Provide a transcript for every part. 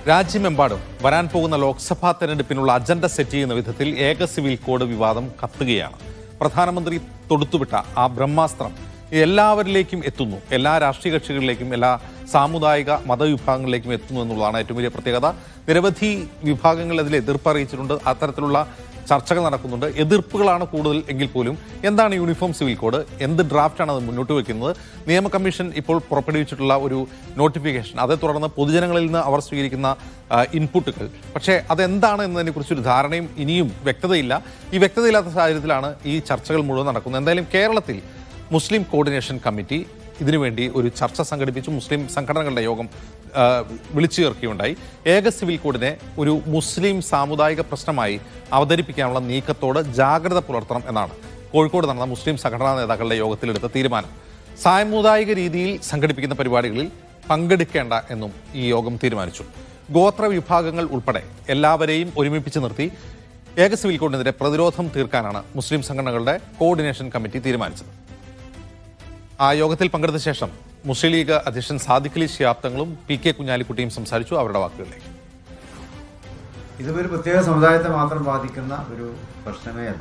രാജ്യമെമ്പാടും വരാൻ പോകുന്ന ലോക്സഭാ തെരഞ്ഞെടുപ്പിനുള്ള അജണ്ട സെറ്റ് ചെയ്യുന്ന വിധത്തിൽ ഏക സിവിൽ കോഡ് വിവാദം കത്തുകയാണ് പ്രധാനമന്ത്രി തൊടുത്തുവിട്ട ആ ബ്രഹ്മാസ്ത്രം എല്ലാവരിലേക്കും എത്തുന്നു എല്ലാ രാഷ്ട്രീയ കക്ഷികളിലേക്കും എല്ലാ സാമുദായിക മതവിഭാഗങ്ങളിലേക്കും എത്തുന്നു എന്നുള്ളതാണ് ഏറ്റവും വലിയ പ്രത്യേകത നിരവധി വിഭാഗങ്ങൾ അതിൽ എതിർപ്പ് അറിയിച്ചിട്ടുണ്ട് അത്തരത്തിലുള്ള ചർച്ചകൾ നടക്കുന്നുണ്ട് എതിർപ്പുകളാണ് കൂടുതൽ എങ്കിൽ പോലും എന്താണ് യൂണിഫോം സിവിൽ കോഡ് എന്ത് ഡ്രാഫ്റ്റാണ് അത് മുന്നോട്ട് വയ്ക്കുന്നത് നിയമ കമ്മീഷൻ ഇപ്പോൾ പുറപ്പെടുവിച്ചിട്ടുള്ള ഒരു നോട്ടിഫിക്കേഷൻ അതേ തുടർന്ന് പൊതുജനങ്ങളിൽ നിന്ന് അവർ സ്വീകരിക്കുന്ന ആ, ഇൻപുട്ടുകൾ പക്ഷേ അതെന്താണ് എന്നതിനെ കുറിച്ചൊരു ധാരണയും ഇനിയും വ്യക്തതയില്ല ഈ വ്യക്തതയില്ലാത്ത സാഹചര്യത്തിലാണ് ഈ ചർച്ചകൾ മുഴുവൻ നടക്കുന്നത് എന്തായാലും കേരളത്തിൽ മുസ്ലിം കോർഡിനേഷൻ കമ്മിറ്റി ഇതിനുവേണ്ടി ഒരു ചർച്ച സംഘടിപ്പിച്ചു മുസ്ലിം സംഘടനകളുടെ യോഗം ആ, വിളിച്ചു ചേർക്കുകയുണ്ടായി ഏക സിവിൽ കോഡിനെ ഒരു മുസ്ലിം സാമുദായിക പ്രശ്നമായി അവതരിപ്പിക്കാനുള്ള നീക്കത്തോട് ജാഗ്രത പുലർത്തണം എന്നാണ് കോഴിക്കോട് നടന്ന മുസ്ലിം സംഘടനാ നേതാക്കളുടെ യോഗത്തിലെടുത്ത തീരുമാനം സാമുദായിക രീതിയിൽ സംഘടിപ്പിക്കുന്ന പരിപാടികളിൽ പങ്കെടുക്കേണ്ട എന്നും ഈ യോഗം തീരുമാനിച്ചു ഗോത്ര വിഭാഗങ്ങൾ ഉൾപ്പെടെ എല്ലാവരെയും ഒരുമിപ്പിച്ച് നിർത്തി ഏക സിവിൽ കോഡിനെതിരെ പ്രതിരോധം തീർക്കാനാണ് മുസ്ലിം സംഘടനകളുടെ കോർഡിനേഷൻ കമ്മിറ്റി തീരുമാനിച്ചത് ആ യോഗത്തിൽ പങ്കെടുത്ത ശേഷം മുസ്ലിം ലീഗ് അധ്യക്ഷൻ സാദിഖ് അലി ശിഹാബ് തങ്ങളും പി കെ കുഞ്ഞാലിക്കുട്ടിയും സംസാരിച്ചു അവരുടെ വാക്കുകളിലേക്ക് ഇത് ഒരു പ്രത്യേക സമുദായത്തെ മാത്രം ബാധിക്കുന്ന ഒരു പ്രശ്നമേ അല്ല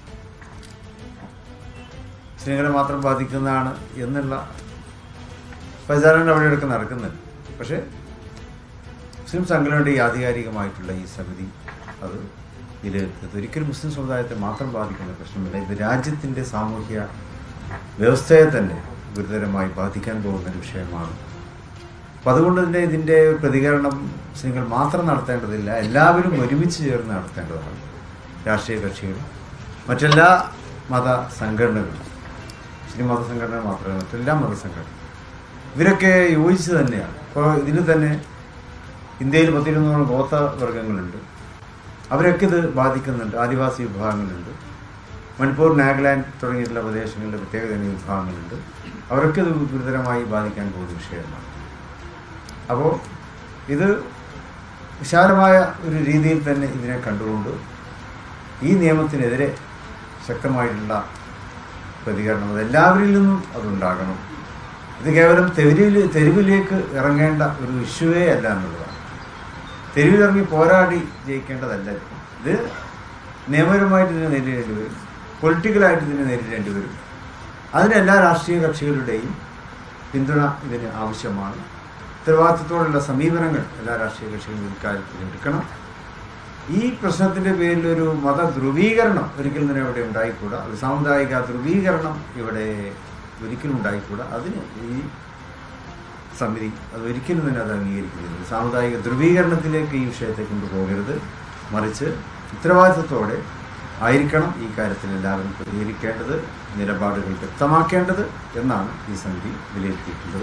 മുസ്ലിങ്ങളെ മാത്രം ബാധിക്കുന്നതാണ് എന്നുള്ള പ്രചാരണം അവിടെ എടുക്ക് നടക്കുന്നുണ്ട് പക്ഷേ മുസ്ലിം സംഘടനയുടെ ഈ ആധികാരികമായിട്ടുള്ള ഈ സമിതി അത് വിലയിരുത്തിയത് ഒരിക്കലും മുസ്ലിം സമുദായത്തെ മാത്രം ബാധിക്കുന്ന പ്രശ്നമില്ല ഇത് രാജ്യത്തിൻ്റെ സാമൂഹ്യ വ്യവസ്ഥയെ തന്നെ ഗുരുതരമായി ബാധിക്കാൻ പോകുന്ന ഒരു വിഷയമാണ് അപ്പം അതുകൊണ്ട് തന്നെ ഇതിൻ്റെ പ്രതികരണം മുസ്ലിങ്ങൾ മാത്രം നടത്തേണ്ടതില്ല എല്ലാവരും ഒരുമിച്ച് ചേർന്ന് നടത്തേണ്ടതാണ് രാഷ്ട്രീയ കക്ഷികൾ മറ്റെല്ലാ മത സംഘടനകളും മുസ്ലിം മതസംഘടന മാത്രമല്ല മറ്റെല്ലാ മതസംഘടന ഇവരൊക്കെ യോജിച്ച് തന്നെയാണ് ഇപ്പോൾ ഇതിൽ തന്നെ ഇന്ത്യയിൽ പത്തിരുന്നൂറ് ഗോത്ര വർഗ്ഗങ്ങളുണ്ട് അവരൊക്കെ ഇത് ബാധിക്കുന്നുണ്ട് ആദിവാസി വിഭാഗങ്ങളുണ്ട് മണിപ്പൂർ നാഗാലാൻഡ് തുടങ്ങിയിട്ടുള്ള പ്രദേശങ്ങളിലെ പ്രത്യേക തന്നെ വിഭാഗങ്ങളുണ്ട് അവരൊക്കെ ഇത് ഗുരുതരമായി ബാധിക്കാൻ പോകുന്ന വിഷയമാണ് അപ്പോൾ ഇത് വിശാലമായ ഒരു രീതിയിൽ തന്നെ ഇതിനെ കണ്ടുകൊണ്ട് ഈ നിയമത്തിനെതിരെ ശക്തമായിട്ടുള്ള പ്രതികരണം അത് എല്ലാവരിൽ നിന്നും അതുണ്ടാകണം ഇത് കേവലം തെരുവിൽ തെരുവിലേക്ക് ഇറങ്ങേണ്ട ഒരു ഇഷ്യൂവേ അല്ല എന്നുള്ളതാണ് തെരുവിലിറങ്ങി പോരാടി ജയിക്കേണ്ടതല്ല ഇത് നിയമപരമായിട്ട് ഇതിനെ നേരിടേണ്ടി വരും പൊളിറ്റിക്കലായിട്ട് ഇതിനെ നേരിടേണ്ടി വരും അതിന് എല്ലാ രാഷ്ട്രീയ കക്ഷികളുടെയും പിന്തുണ ഇതിന് ആവശ്യമാണ് ഉത്തരവാദിത്തത്തോടുള്ള സമീപനങ്ങൾ എല്ലാ രാഷ്ട്രീയ കക്ഷികളും ഇക്കാര്യത്തിൽ എടുക്കണം ഈ പ്രശ്നത്തിൻ്റെ പേരിൽ ഒരു മത ധ്രുവീകരണം ഒരിക്കലും തന്നെ ഇവിടെ ഉണ്ടായിക്കൂടാ ഒരു സാമുദായിക ധ്രുവീകരണം ഇവിടെ ഒരിക്കലും ഉണ്ടായിക്കൂടാ അതിന് ഈ സമിതി അത് ഒരിക്കലും തന്നെ അത് അംഗീകരിക്കുന്നില്ല സാമുദായിക ധ്രുവീകരണത്തിലേക്ക് ഈ വിഷയത്തെ കൊണ്ടുപോകരുത് മറിച്ച് ഉത്തരവാദിത്തത്തോടെ ആയിരിക്കണം ഈ കാര്യത്തിൽ എല്ലാവരും പ്രതികരിക്കേണ്ടത് നിലപാടുകൾ വ്യക്തമാക്കേണ്ടത് എന്നാണ് ഈ സമിതി വിലയിരുത്തിയിട്ടുള്ളത്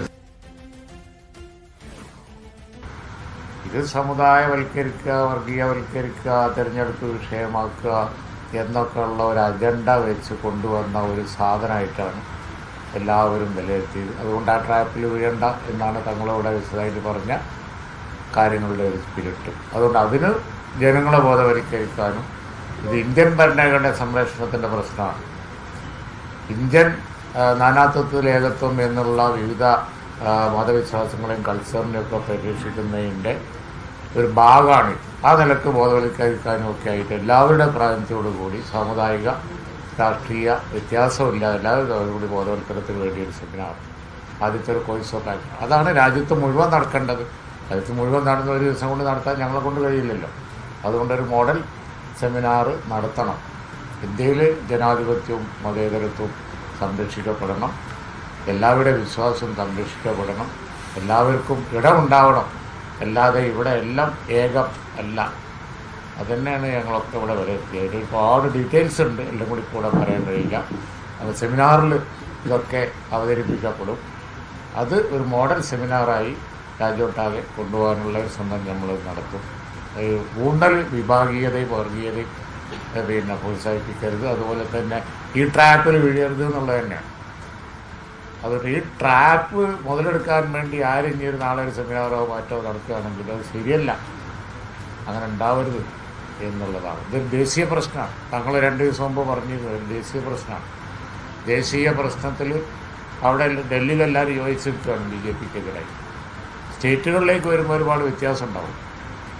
ഇത് സമുദായവൽക്കരിക്കുക വർഗീയവൽക്കരിക്കുക തിരഞ്ഞെടുപ്പ് വിഷയമാക്കുക എന്നൊക്കെയുള്ള ഒരു അജണ്ട വെച്ച് കൊണ്ടുവന്ന ഒരു സാധനമായിട്ടാണ് എല്ലാവരും വിലയിരുത്തിയത് അതുകൊണ്ട് ആ ട്രാപ്പിൽ വീഴണ്ട എന്നാണ് തങ്ങളോട് വിശദമായിട്ട് പറഞ്ഞ കാര്യങ്ങളുടെ ഒരു സ്പിരിറ്റ് അതുകൊണ്ട് അതിന് ജനങ്ങളെ ബോധവൽക്കരിക്കാനും ഇത് ഇന്ത്യൻ ഭരണഘടന സംരക്ഷണത്തിൻ്റെ പ്രശ്നമാണ് ഇന്ത്യൻ ആ, നാനാത്വത്തിൽ ഏകത്വം എന്നുള്ള വിവിധ ആ, മതവിശ്വാസങ്ങളെയും കൾച്ചറിനെയും ഒക്കെ പരീക്ഷിക്കുന്നതിൻ്റെ ഒരു ഭാഗമാണ് ഇത്. ആ നിലക്ക് ബോധവൽക്കരിക്കാനും ഒക്കെ ആയിട്ട് എല്ലാവരുടെ പ്രാതിനിധ്യത്തോടു കൂടി സാമുദായിക രാഷ്ട്രീയ വ്യത്യാസമില്ല എല്ലാവരും കൂടി ബോധവൽക്കരണത്തിന് വേണ്ടി ഒരു സെമിനാർ ആദ്യത്തെ ഒരു കോഴ്സ് ഓഫ് ആക്ഷൻ അതാണ് രാജ്യത്ത് മുഴുവൻ നടക്കേണ്ടത് രാജ്യത്ത് മുഴുവൻ നടന്ന ഒരു ദിവസം കൊണ്ട് നടത്താൻ ഞങ്ങളെ കൊണ്ട് കഴിയില്ലല്ലോ അതുകൊണ്ടൊരു മോഡൽ സെമിനാർ നടത്തണം ഇന്ത്യയിൽ ജനാധിപത്യവും മതേതരത്വവും സംരക്ഷിക്കപ്പെടണം എല്ലാവരുടെ വിശ്വാസവും സംരക്ഷിക്കപ്പെടണം എല്ലാവർക്കും ഇടമുണ്ടാവണം അല്ലാതെ ഇവിടെ എല്ലാം ഏകം അല്ല അതുതന്നെയാണ് ഞങ്ങളൊക്കെ ഇവിടെ വിലയിരുത്തിയത് അതിൽ ഒരുപാട് ഡീറ്റെയിൽസ് ഉണ്ട് എല്ലാം കൂടി കൂടെ പറയാൻ കഴിയില്ല അത് സെമിനാറിൽ ഇതൊക്കെ അവതരിപ്പിക്കപ്പെടും അത് ഒരു മോഡൽ സെമിനാറായി രാജ്യമൊട്ടാകെ കൊണ്ടുപോകാനുള്ള ഒരു ശ്രമം നമ്മൾ നടത്തും ഈ ഊന്നൽ വിഭാഗീയതയും വർഗീയതയും ഏ, പിന്നെ പ്രോത്സാഹിപ്പിക്കരുത് അതുപോലെ തന്നെ ഈ ട്രാപ്പിൽ വീഴരുത് എന്നുള്ളത് തന്നെയാണ് അതുകൊണ്ട് ഈ ട്രാപ്പ് മുതലെടുക്കാൻ വേണ്ടി ആരും ഇനി ഒരു നാളെ ഒരു സെമിനാറോ മാറ്റോ നടത്തുകയാണെങ്കിൽ അത് ശരിയല്ല അങ്ങനെ ഉണ്ടാവരുത് എന്നുള്ളതാണ് ഇതൊരു ദേശീയ പ്രശ്നമാണ് തങ്ങൾ രണ്ട് ദിവസം മുമ്പ് പറഞ്ഞിരുന്നത് ഒരു ദേശീയ പ്രശ്നമാണ് ദേശീയ പ്രശ്നത്തിൽ അവിടെ ഡൽഹിയിലെല്ലാവരും യോജിച്ച് നിൽക്കുകയാണ് ബി ജെ പിക്കെതിരായി സ്റ്റേറ്റുകളിലേക്ക് വരുമ്പോൾ ഒരുപാട് വ്യത്യാസം ഉണ്ടാവും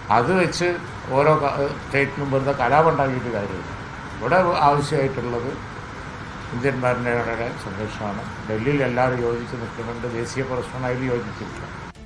അത് വെച്ച് ഓരോ ക- സ്റ്റേറ്റിനും വെറുതെ കലാപം ഉണ്ടാക്കിയിട്ട് കാര്യമില്ല ഇവിടെ ആവശ്യമായിട്ടുള്ളത് ഇന്ത്യൻ ഭരണഘടനയുടെ സംരക്ഷണമാണ് ഡൽഹിയിൽ എല്ലാവരും യോജിച്ച് നിൽക്കുന്നുണ്ട് ദേശീയ പ്രശ്നമാണ് അതിൽ യോജിച്ചില്ല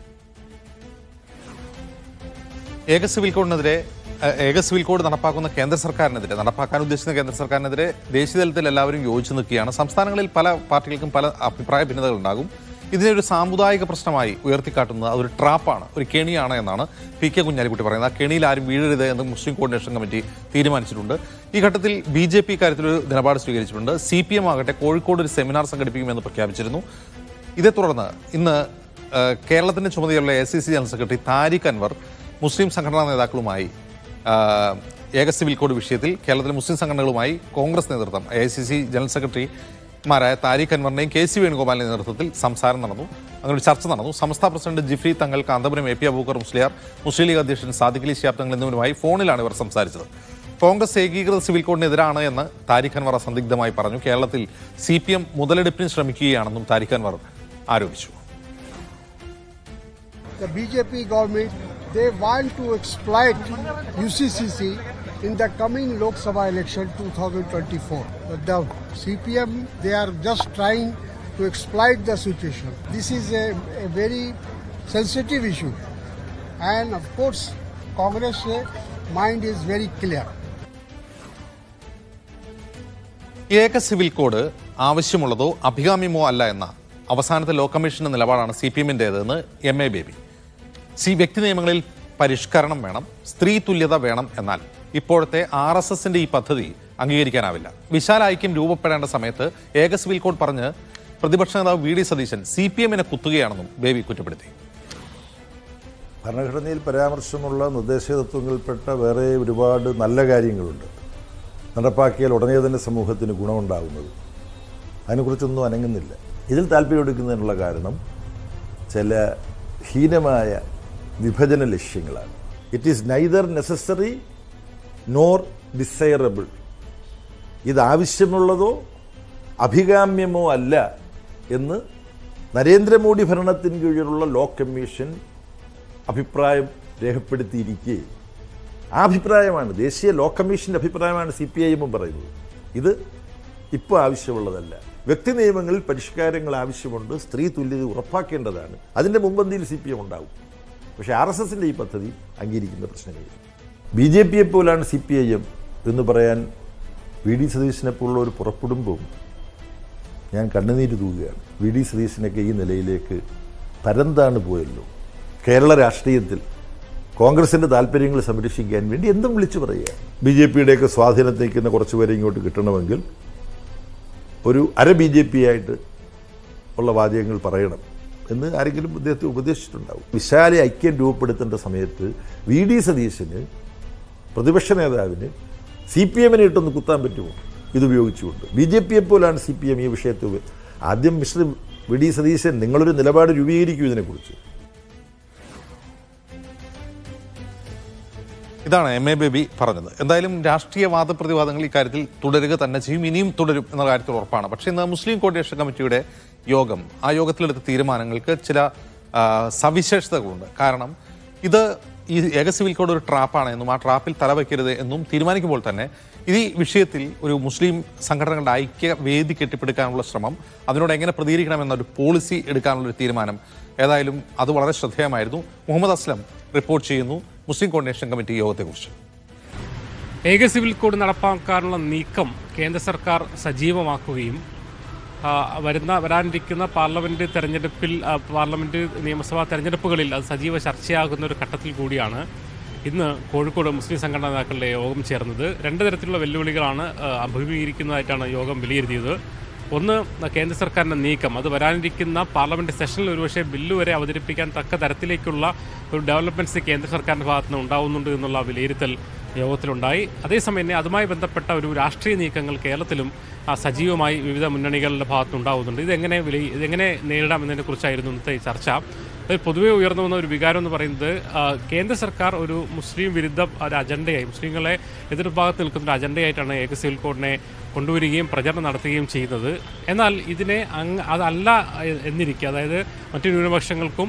ഏക സിവിൽ കോഡിനെതിരെ ഏഹ്, ഏക സിവിൽ കോഡ് നടപ്പാക്കുന്ന കേന്ദ്ര സർക്കാരിനെതിരെ നടപ്പാക്കാൻ ഉദ്ദേശിക്കുന്ന കേന്ദ്ര സർക്കാരിനെതിരെ ദേശീയ തലത്തിൽ എല്ലാവരും യോജിച്ചു നിൽക്കുകയാണ് സംസ്ഥാനങ്ങളിൽ പല പാർട്ടികൾക്കും പല അഭിപ്രായ ഭിന്നതകൾ ഉണ്ടാകും ഇതിനെ ഒരു സാമുദായിക പ്രശ്നമായി ഉയർത്തിക്കാട്ടുന്നത് അതൊരു ട്രാപ്പാണ് ഒരു കെണിയാണ് എന്നാണ് പി കെ കുഞ്ഞാലിക്കുട്ടി പറയുന്നത് ആ കെണിയിൽ ആരും വീഴരുത് എന്ന് മുസ്ലിം കോർഡിനേഷൻ കമ്മിറ്റി തീരുമാനിച്ചിട്ടുണ്ട് ഈ ഘട്ടത്തിൽ ബി ജെ പി കാര്യത്തിലൊരു നിലപാട് സ്വീകരിച്ചിട്ടുണ്ട് സി പി എം ആകട്ടെ കോഴിക്കോട് ഒരു സെമിനാർ സംഘടിപ്പിക്കുമെന്ന് പ്രഖ്യാപിച്ചിരുന്നു ഇതേ തുടർന്ന് ഇന്ന് ഏഹ്, കേരളത്തിന്റെ ചുമതലയുള്ള A C C general secretary Tariq Anwar മുസ്ലിം സംഘടനാ നേതാക്കളുമായി ആഹ്, ഏക സിവിൽ കോഡ് വിഷയത്തിൽ കേരളത്തിലെ മുസ്ലിം സംഘടനകളുമായി കോൺഗ്രസ് നേതൃത്വം എ സി സി ജനറൽ സെക്രട്ടറിമാരായ താരിഖ് അൻവറിന്റെയും കെ സി വേണുഗോപാലിന്റെ നേതൃത്വത്തിൽ സംസാരം നടന്നു അങ്ങനെ ഒരു ചർച്ച നടന്നു സംസ്ഥാന president Jifri Thangal Kanthapuram A P Abubacker Musliyar Muslim League അധ്യക്ഷൻ സാദിഖ് അലി ശിഹാബ് തങ്ങൾ എന്നിവരുമായി ഫോണിലാണ് ഇവർ സംസാരിച്ചത് കോൺഗ്രസ് ഏകീകൃത സിവിൽ കോഡിനെതിരാണ് എന്ന് താരിഖ് അൻവർ അസന്ദിഗ്ധമായി പറഞ്ഞു കേരളത്തിൽ സി പി എം മുതലെടുപ്പിന് ശ്രമിക്കുകയാണെന്നും താരിഖ് അൻവർ ആരോപിച്ചു the BJP government, they want to exploit UCCC in the coming Lok Sabha election 2024. But the CPM, they are just trying to exploit the situation. This is a, a very sensitive issue. And of course, Congress uh, mind is very clear. ഏക civil code ആവശ്യമുള്ളതോ അഭികാമ്യമോ അല്ല എന്ന അവസാനത്തെ law കമ്മീഷന്റെ നിലപാടാണ് C P എമ്മിൻ്റേതെന്ന് M A Baby സി വ്യക്തി നിയമങ്ങളിൽ പരിഷ്കരണം വേണം സ്ത്രീ തുല്യത വേണം എന്നാൽ ഇപ്പോഴത്തെ ആർ എസ് എസിന്റെ ഈ പദ്ധതി അംഗീകരിക്കാനാവില്ല വിശാല ഐക്യം രൂപപ്പെടേണ്ട സമയത്ത് ഏക സിവിൽ കോഡ് പറഞ്ഞ് പ്രതിപക്ഷ നേതാവ് V D Satheesan C P എമ്മിനെ കുത്തുകയാണെന്നും ബേബി കുറ്റപ്പെടുത്തി ഭരണഘടനയിൽ പരാമർശമുള്ള നിർദ്ദേശതത്വങ്ങളിൽപ്പെട്ട വേറെ ഒരുപാട് നല്ല കാര്യങ്ങളുണ്ട് നടപ്പാക്കിയാൽ ഉടനെ തന്നെ സമൂഹത്തിന് ഗുണമുണ്ടാകുന്നത് അതിനെക്കുറിച്ചൊന്നും അനങ്ങുന്നില്ല ഇതിൽ താല്പര്യമെടുക്കുന്നതിനുള്ള കാരണം ചില ഹീനമായ വിഭജന ലക്ഷ്യങ്ങളാണ് it is neither necessary nor desirable ഇത് ആവശ്യമുള്ളതോ അഭികാമ്യമോ അല്ല എന്ന് നരേന്ദ്രമോദി ഭരണത്തിന് കീഴിലുള്ള ലോ കമ്മീഷൻ അഭിപ്രായം രേഖപ്പെടുത്തിയിരിക്കെ ആ അഭിപ്രായമാണ് ദേശീയ ലോ കമ്മീഷൻ്റെ അഭിപ്രായമാണ് സി പി ഐ എമ്മും പറയുന്നത് ഇത് ഇപ്പോൾ ആവശ്യമുള്ളതല്ല വ്യക്തി നിയമങ്ങളിൽ പരിഷ്കാരങ്ങൾ ആവശ്യമുണ്ട് സ്ത്രീ തുല്യത ഉറപ്പാക്കേണ്ടതാണ് അതിൻ്റെ മുമ്പന്തിയിൽ സി പി എം ഉണ്ടാവും പക്ഷേ ആർ എസ് എസിൻ്റെ ഈ പദ്ധതി അംഗീകരിക്കുന്ന പ്രശ്നങ്ങളില്ല ബി ജെ പിയെ പോലാണ് സി പി ഐ എം എന്ന് പറയാൻ വി ഡി സതീശനെ പോലുള്ള ഒരു പുറപ്പെടുമ്പവും ഞാൻ കണ്ണുനീര് തൂകുകയാണ് വി ഡി സതീശനൊക്കെ ഈ നിലയിലേക്ക് തരംതാണ് പോയല്ലോ കേരള രാഷ്ട്രീയത്തിൽ കോൺഗ്രസിൻ്റെ താല്പര്യങ്ങൾ സംരക്ഷിക്കാൻ വേണ്ടി എന്തും വിളിച്ചു പറയുക ബി ജെ പിയുടെയൊക്കെ സ്വാധീനത്തിൽ നിൽക്കുന്ന കുറച്ച് പേരെ ഇങ്ങോട്ട് കിട്ടണമെങ്കിൽ ഒരു അര ബി ജെ പി ആയിട്ട് ഉള്ള വാചകങ്ങൾ പറയണം എന്ന് ആരെങ്കിലും അദ്ദേഹത്തെ ഉപദേശിച്ചിട്ടുണ്ടാവും വിശാല ഐക്യം രൂപപ്പെടുത്തേണ്ട സമയത്ത് വി ഡി സതീശന് പ്രതിപക്ഷ നേതാവിന് സി പി എമ്മിനെ ഇട്ടൊന്ന് കുത്താൻ പറ്റുമോ ഇതുപയോഗിച്ചുകൊണ്ട് ബി ജെ പിയെ പോലാണ് സി പി എം ഈ വിഷയത്തിൽ ഉപ- ആദ്യം മിസ്റ്റർ വി ഡി സതീശൻ നിങ്ങളൊരു നിലപാട് രൂപീകരിക്കൂ ഇതിനെക്കുറിച്ച് ഇതാണ് എം എ ബേബി പറഞ്ഞത് എന്തായാലും രാഷ്ട്രീയ വാദപ്രതിവാദങ്ങൾ ഇക്കാര്യത്തിൽ തുടരുക തന്നെ ചെയ്യും ഇനിയും തുടരും എന്ന കാര്യത്തിൽ ഉറപ്പാണ് പക്ഷേ ഇന്ന് മുസ്ലിം കോർഡിനേഷൻ കമ്മിറ്റിയുടെ യോഗം ആ യോഗത്തിലെടുത്ത തീരുമാനങ്ങൾക്ക് ചില ആ, സവിശേഷതകളുണ്ട് കാരണം ഇത് ഈ ഏക സിവിൽ കോഡ് ഒരു ട്രാപ്പാണ് എന്നും ആ ട്രാപ്പിൽ തലവയ്ക്കരുത് എന്നും തീരുമാനിക്കുമ്പോൾ തന്നെ ഈ വിഷയത്തിൽ ഒരു മുസ്ലിം സംഘടനകളുടെ ഐക്യ വേദി കെട്ടിപ്പടുക്കാനുള്ള ശ്രമം അതിനോട് എങ്ങനെ പ്രതികരിക്കണം ഒരു പോളിസി എടുക്കാനുള്ള ഒരു തീരുമാനം ഏതായാലും അത് വളരെ ശ്രദ്ധേയമായിരുന്നു മുഹമ്മദ് അസ്ലം റിപ്പോർട്ട് ചെയ്യുന്നു മുസ്ലിം കോർഡിനേഷൻ കമ്മിറ്റി യോഗത്തെക്കുറിച്ച് ഏക സിവിൽ കോഡ് നടപ്പാക്കാനുള്ള നീക്കം കേന്ദ്ര സർക്കാർ സജീവമാക്കുകയും ആ, വരുന്ന വരാനിരിക്കുന്ന പാർലമെന്റ് തെരഞ്ഞെടുപ്പിൽ ആ, പാർലമെന്റ് നിയമസഭാ തെരഞ്ഞെടുപ്പുകളിൽ അത് സജീവ ചർച്ചയാകുന്ന ഒരു ഘട്ടത്തിൽ കൂടിയാണ് ഇന്ന് കോഴിക്കോട് മുസ്ലിം സംഘടനാ നേതാക്കളുടെ യോഗം ചേർന്നത് രണ്ട് തരത്തിലുള്ള വെല്ലുവിളികളാണ് ആ, അഭിമുഖീകരിക്കുന്നതായിട്ടാണ് യോഗം വിലയിരുത്തിയത് ഒന്ന് കേന്ദ്ര സർക്കാരിൻ്റെ നീക്കം അത് വരാനിരിക്കുന്ന പാർലമെന്റ് സെഷനിൽ ഒരുപക്ഷെ ബില്ല് വരെ അവതരിപ്പിക്കാൻ തക്ക തരത്തിലേക്കുള്ള ഒരു ഡെവലപ്മെന്റ്സ് കേന്ദ്ര സർക്കാരിൻ്റെ ഭാഗത്ത് നിന്ന് ഉണ്ടാവുന്നുണ്ട് എന്നുള്ള വിലയിരുത്തൽ യോഗത്തിലുണ്ടായി അതേസമയം തന്നെ അതുമായി ബന്ധപ്പെട്ട ഒരു രാഷ്ട്രീയ നീക്കങ്ങൾ കേരളത്തിലും ആ, സജീവമായി വിവിധ മുന്നണികളുടെ ഭാഗത്തുണ്ടാവുന്നുണ്ട് ഇതെങ്ങനെ വില ഇതെങ്ങനെ നേരിടാം എന്നതിനെക്കുറിച്ചായിരുന്നു ഇന്നത്തെ ഈ ചർച്ച അത് പൊതുവെ ഉയർന്നു വന്ന ഒരു വികാരം എന്ന് പറയുന്നത് ആ, കേന്ദ്ര സർക്കാർ ഒരു മുസ്ലിം വിരുദ്ധ ഒരു അജണ്ടയായി മുസ്ലിങ്ങളെ എതിർഭാഗത്ത് നിൽക്കുന്ന ഒരു അജണ്ടയായിട്ടാണ് ഏക സിവിൽ കോഡിനെ കൊണ്ടുവരികയും പ്രചരണം നടത്തുകയും ചെയ്യുന്നത് എന്നാൽ ഇതിനെ അങ്ങ് അതല്ല എന്നിരിക്കെ അതായത് മറ്റു ന്യൂനപക്ഷങ്ങൾക്കും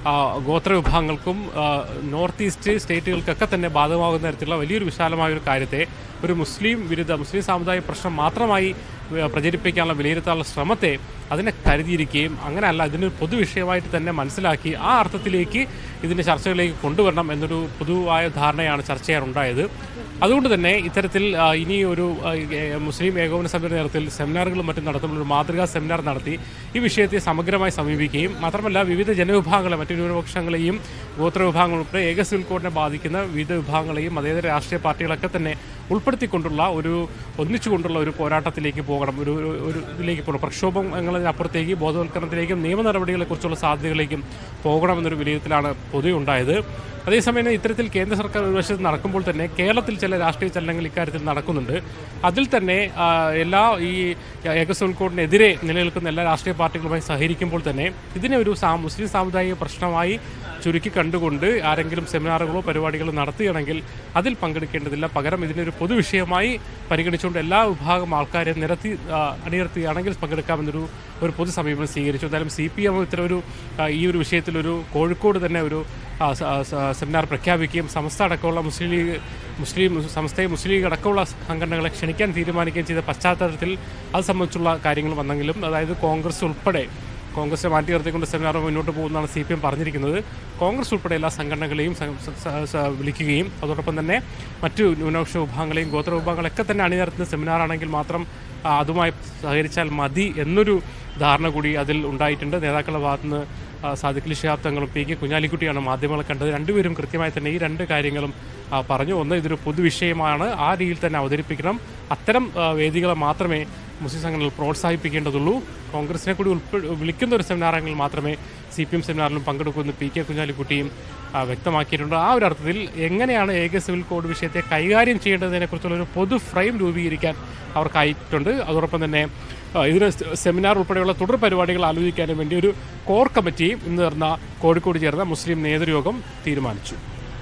ആ, ഗോത്ര വിഭാഗങ്ങൾക്കും ആ, നോർത്ത് ഈസ്റ്റ് സ്റ്റേറ്റുകൾക്കൊക്കെ തന്നെ ബാധകമാകുന്ന തരത്തിലുള്ള വലിയൊരു വിശാലമായ ഒരു കാര്യത്തെ ഒരു മുസ്ലിം വിരുദ്ധ മുസ്ലിം സാമുദായിക പ്രശ്നം മാത്രമായി ഏഹ്, പ്രചരിപ്പിക്കാനുള്ള വിലയിരുത്താനുള്ള ശ്രമത്തെ അതിനെ കരുതിയിരിക്കുകയും അങ്ങനെയല്ല ഇതിനൊരു പൊതുവിഷയമായിട്ട് തന്നെ മനസ്സിലാക്കി ആ അർത്ഥത്തിലേക്ക് ഇതിൻ്റെ ചർച്ചകളിലേക്ക് കൊണ്ടുവരണം എന്നൊരു പൊതുവായ ധാരണയാണ് ചർച്ച ചെയ്യാറുണ്ടായത് അതുകൊണ്ട് തന്നെ ഇത്തരത്തിൽ ആ, ഇനി ഒരു ആ, ഏ- മുസ്ലിം ഏകോപന സമിതിയുടെ നേതൃത്വത്തിൽ സെമിനാറുകളും മറ്റും നടത്തുമ്പോൾ ഒരു മാതൃകാ സെമിനാർ നടത്തി ഈ വിഷയത്തെ സമഗ്രമായി സമീപിക്കുകയും മാത്രമല്ല വിവിധ ജനവിഭാഗങ്ങളെ മറ്റു ന്യൂനപക്ഷങ്ങളെയും ഗോത്ര വിഭാഗങ്ങൾ ഉൾപ്പെടെ ഏക സിവിൽ കോഡിനെ ബാധിക്കുന്ന വിവിധ വിഭാഗങ്ങളെയും മതേതര രാഷ്ട്രീയ പാർട്ടികളൊക്കെ തന്നെ ഉൾപ്പെടുത്തിക്കൊണ്ടുള്ള ഒരു ഒന്നിച്ചുകൊണ്ടുള്ള ഒരു പോരാട്ടത്തിലേക്ക് പോകണം ഒരു ഒരു- ഒരു ഇതിലേക്ക് പോകണം പ്രക്ഷോഭങ്ങളിനപ്പുറത്തേക്ക് ബോധവൽക്കരണത്തിലേക്കും നിയമ നടപടികളെക്കുറിച്ചുള്ള സാധ്യതകളിലേക്കും പോകണമെന്നൊരു വിലയിരുത്തലാണ് പൊതുവെ ഉണ്ടായത് അതേസമയം ഇത്തരത്തിൽ കേന്ദ്ര സർക്കാർ ഒരു വശത്ത് നടക്കുമ്പോൾ തന്നെ കേരളത്തിൽ ചില രാഷ്ട്രീയ ചലനങ്ങൾ ഇക്കാര്യത്തിൽ നടക്കുന്നുണ്ട് അതിൽ തന്നെ ആ, എല്ലാ ഈ ഏകസ്വൽ കോഡിനെതിരെ നിലനിൽക്കുന്ന എല്ലാ രാഷ്ട്രീയ പാർട്ടികളുമായി സഹകരിക്കുമ്പോൾ തന്നെ ഇതിനെ ഒരു സാ മുസ്ലിം സാമുദായിക പ്രശ്നമായി ചുരുക്കി കണ്ടുകൊണ്ട് ആരെങ്കിലും സെമിനാറുകളോ പരിപാടികളോ നടത്തുകയാണെങ്കിൽ അതിൽ പങ്കെടുക്കേണ്ടതില്ല പകരം ഇതിനൊരു പൊതുവിഷയമായി പരിഗണിച്ചുകൊണ്ട് എല്ലാ വിഭാഗം ആൾക്കാരെ നിരത്തി ആ, അണിനിരത്തുകയാണെങ്കിൽ പങ്കെടുക്കാമെന്നൊരു ഒരു പൊതു സമീപനം സ്വീകരിച്ചു എന്തായാലും സി പി എം ഇത്തരം ഒരു ആ, ഈ ഒരു വിഷയത്തിലൊരു കോഴിക്കോട് തന്നെ ഒരു ആ, സ- ആ, സ- സെമിനാർ പ്രഖ്യാപിക്കുകയും സംസ്ഥ അടക്കമുള്ള മുസ്ലിം ലീഗ് മുസ്ലിം സംസ്ഥയെ മുസ്ലിം ലീഗ് അടക്കമുള്ള സംഘടനകളെ ക്ഷണിക്കാൻ തീരുമാനിക്കുകയും ചെയ്ത പശ്ചാത്തലത്തിൽ അത് സംബന്ധിച്ചുള്ള കാര്യങ്ങൾ വന്നെങ്കിലും അതായത് കോൺഗ്രസ് ഉൾപ്പെടെ കോൺഗ്രസിനെ മാറ്റി നിർത്തിക്കൊണ്ട് സെമിനാർ മുന്നോട്ട് പോകുന്നതാണ് സി പി എം പറഞ്ഞിരിക്കുന്നത് കോൺഗ്രസ് ഉൾപ്പെടെ എല്ലാ സംഘടനകളെയും സ- സ- സ- സ- വിളിക്കുകയും അതോടൊപ്പം തന്നെ മറ്റു ന്യൂനപക്ഷ വിഭാഗങ്ങളെയും ഗോത്ര വിഭാഗങ്ങളൊക്കെ തന്നെ അണിനിരത്തുന്ന സെമിനാറാണെങ്കിൽ മാത്രം ആ, അതുമായി സഹകരിച്ചാൽ മതി എന്നൊരു ധാരണ കൂടി അതിൽ ഉണ്ടായിട്ടുണ്ട് നേതാക്കളുടെ ഭാഗത്തുനിന്ന് ആ, സാദിഖ് അലി ശിഹാബ് തങ്ങളും പി കെ കുഞ്ഞാലിക്കുട്ടിയാണ് മാധ്യമങ്ങളെ കണ്ടത് രണ്ടുപേരും കൃത്യമായി തന്നെ ഈ രണ്ട് കാര്യങ്ങളും ആ, പറഞ്ഞു ഒന്ന് ഇതൊരു പൊതുവിഷയമാണ് ആ രീതിയിൽ തന്നെ അവതരിപ്പിക്കണം അത്തരം ആ, വേദികളെ മാത്രമേ മുസ്ലിം സംഘടനകൾ പ്രോത്സാഹിപ്പിക്കേണ്ടതുള്ളൂ കോൺഗ്രസിനെ കൂടി ഉൾപ്പെ വിളിക്കുന്ന ഒരു സെമിനാറെങ്കിൽ മാത്രമേ സി പി എം സെമിനാറിലും പങ്കെടുക്കുമെന്ന് പി കെ കുഞ്ഞാലിക്കുട്ടിയും ആ, വ്യക്തമാക്കിയിട്ടുണ്ട് ആ ഒരു അർത്ഥത്തിൽ എങ്ങനെയാണ് ഏക സിവിൽ കോഡ് വിഷയത്തെ കൈകാര്യം ചെയ്യേണ്ടതിനെക്കുറിച്ചുള്ള ഒരു പൊതു ഫ്രെയിം രൂപീകരിക്കാൻ അവർക്കായിട്ടുണ്ട് അതോടൊപ്പം തന്നെ ആ, ഇതിന് സെമിനാർ ഉൾപ്പെടെയുള്ള തുടർ പരിപാടികൾ ആലോചിക്കാനും വേണ്ടി ഒരു കോർ കമ്മിറ്റിയും ഇന്ന് ചേർന്ന കോഴിക്കോട് ചേർന്ന മുസ്ലിം നേതൃയോഗം തീരുമാനിച്ചു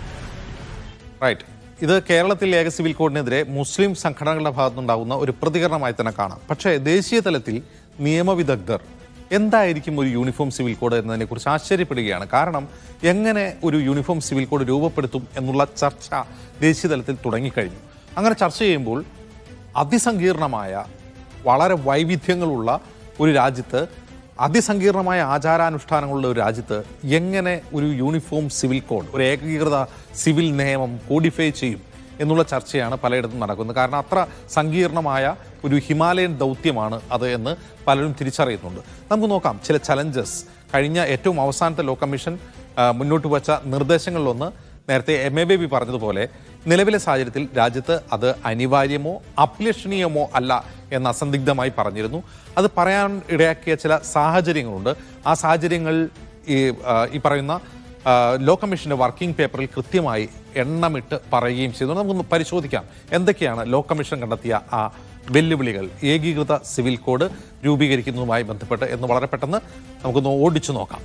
റൈറ്റ് ഇത് കേരളത്തിൽ ഏക സിവിൽ കോഡിനെതിരെ മുസ്ലിം സംഘടനകളുടെ ഭാഗത്തുനിന്നുണ്ടാകുന്ന ഒരു പ്രതികരണമായി തന്നെ കാണാം പക്ഷേ ദേശീയ തലത്തിൽ നിയമവിദഗ്ധർ എന്തായിരിക്കും ഒരു യൂണിഫോം സിവിൽ കോഡ് എന്നതിനെക്കുറിച്ച് ആശ്ചര്യപ്പെടുകയാണ് കാരണം എങ്ങനെ ഒരു യൂണിഫോം സിവിൽ കോഡ് രൂപപ്പെടുത്തും എന്നുള്ള ചർച്ച ദേശീയ തലത്തിൽ തുടങ്ങിക്കഴിഞ്ഞു അങ്ങനെ ചർച്ച ചെയ്യുമ്പോൾ അതിസങ്കീർണമായ വളരെ വൈവിധ്യങ്ങളുള്ള ഒരു രാജ്യത്ത് അതിസങ്കീർണമായ ആചാരാനുഷ്ഠാനങ്ങളുള്ള ഒരു രാജ്യത്ത് എങ്ങനെ ഒരു യൂണിഫോം സിവിൽ കോഡ് ഒരു ഏകീകൃത സിവിൽ നിയമം കോഡിഫൈ ചെയ്യും എന്നുള്ള ചർച്ചയാണ് പലയിടത്തും നടക്കുന്നത് കാരണം അത്ര സങ്കീർണമായ ഒരു ഹിമാലയൻ ദൗത്യമാണ് അത് എന്ന് പലരും തിരിച്ചറിയുന്നുണ്ട് നമുക്ക് നോക്കാം ചില ചലഞ്ചസ് കഴിഞ്ഞ ഏറ്റവും അവസാനത്തെ ലോ കമ്മീഷൻ ആ, മുന്നോട്ട് വച്ച നിർദ്ദേശങ്ങളിലൊന്ന് നേരത്തെ എം എ ബേബി പറഞ്ഞതുപോലെ നിലവിലെ സാഹചര്യത്തിൽ രാജ്യത്ത് അത് അനിവാര്യമോ അഭിലഷണീയമോ അല്ല എന്ന് അസന്ദിഗ്ധമായി പറഞ്ഞിരുന്നു അത് പറയാൻ ഇടയാക്കിയ ചില സാഹചര്യങ്ങളുണ്ട് ആ സാഹചര്യങ്ങൾ ഈ ആ, ഈ പറയുന്ന ആ, ലോ കമ്മീഷന്റെ വർക്കിംഗ് പേപ്പറിൽ കൃത്യമായി എണ്ണമിട്ട് പറയുകയും ചെയ്തു നമുക്കൊന്ന് പരിശോധിക്കാം എന്തൊക്കെയാണ് ലോ കമ്മീഷൻ കണ്ടെത്തിയ ആ വെല്ലുവിളികൾ ഏകീകൃത സിവിൽ കോഡ് രൂപീകരിക്കുന്നതുമായി ബന്ധപ്പെട്ട് എന്ന് വളരെ പെട്ടെന്ന് നമുക്കൊന്ന് ഓടിച്ചു നോക്കാം